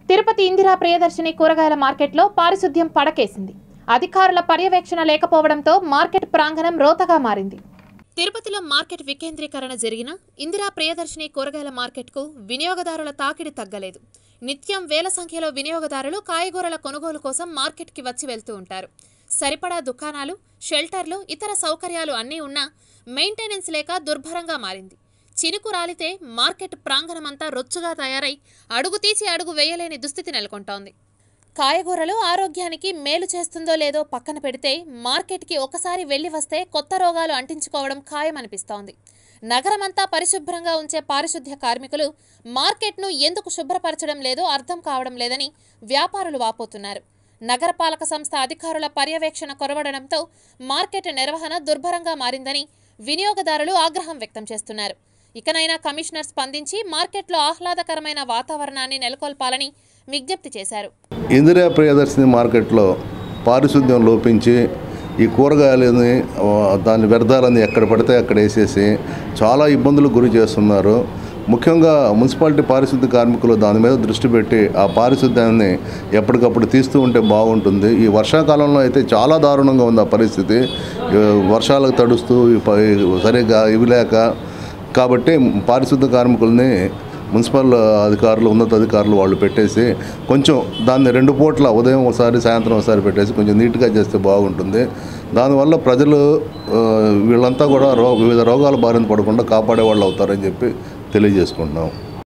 తిరుపతి ఇందిరా ప్రియదర్శిని కూరగాయల మార్కెట్లో పారిశుద్ధ్యం పడకేసింది అధికారుల పర్యవేక్షణ లేకపోవడంతో మార్కెట్ ప్రాంగణం రోతగా మారింది తిరుపతిలో మార్కెట్ వికేంద్రీకరణ జరిగిన ఇందిరా ప్రియదర్శిని కూరగాయల మార్కెట్కు వినియోగదారుల తాకిడి తగ్గలేదు నిత్యం వేల సంఖ్యలో వినియోగదారులు కాయగూరల కొనుగోలు కోసం మార్కెట్కి వచ్చి వెళ్తూ ఉంటారు సరిపడా దుకాణాలు షెల్టర్లు ఇతర సౌకర్యాలు అన్నీ ఉన్నా మెయింటెనెన్స్ లేక దుర్భరంగా మారింది చినుకు రాలితే మార్కెట్ ప్రాంగణమంతా రొచ్చుగా తయారై అడుగు తీసి అడుగు వేయలేని దుస్థితి నెలకొంటోంది కాయగూరలు ఆరోగ్యానికి మేలు చేస్తుందో లేదో పక్కన పెడితే మార్కెట్కి ఒకసారి వెళ్ళి వస్తే కొత్త రోగాలు అంటించుకోవడం ఖాయమనిపిస్తోంది నగరమంతా పరిశుభ్రంగా ఉంచే పారిశుద్ధ్య కార్మికులు మార్కెట్ను ఎందుకు శుభ్రపరచడం లేదో అర్థం కావడం లేదని వ్యాపారులు వాపోతున్నారు నగరపాలక సంస్థ అధికారుల పర్యవేక్షణ కొరవడడంతో మార్కెట్ నిర్వహణ దుర్భరంగా మారిందని వినియోగదారులు ఆగ్రహం వ్యక్తం చేస్తున్నారు ఇకనైనా కమిషనర్ స్పందించి మార్కెట్లో ఆహ్లాదకరమైన వాతావరణాన్ని నెలకొల్పాలని విజ్ఞప్తి చేశారు ఇందిరా ప్రియదర్శిని మార్కెట్లో పారిశుద్ధ్యం లోపించి ఈ కూరగాయలని ఆ, దాని వ్యర్థాలని ఎక్కడ పడితే అక్కడ వేసేసి చాలా ఇబ్బందులకు గురి చేస్తున్నారు ముఖ్యంగా మున్సిపాలిటీ పారిశుద్ధ్య కార్మికులు దాని మీద దృష్టి పెట్టి ఆ పారిశుద్ధ్యాన్ని ఎప్పటికప్పుడు తీస్తూ ఉంటే బాగుంటుంది ఈ వర్షాకాలంలో అయితే చాలా దారుణంగా ఉంది ఆ పరిస్థితి ఈ వర్షాలకు తడుస్తూ ఈ ప- సరిగ్గా ఇవి లేక కాబట్టి పారిశుద్ధ కార్మికుల్ని మున్సిపల్ అధికారులు ఉన్నతాధికారులు వాళ్ళు పెట్టేసి కొంచెం దాన్ని రెండు పూట్ల ఉదయం ఒకసారి సాయంత్రం ఒకసారి పెట్టేసి కొంచెం నీట్గా చేస్తే బాగుంటుంది దానివల్ల ప్రజలు ఆ, వీళ్ళంతా కూడా రో వివిధ రోగాల బారిన పడకుండా కాపాడే వాళ్ళు అవుతారని చెప్పి తెలియజేసుకుంటున్నాం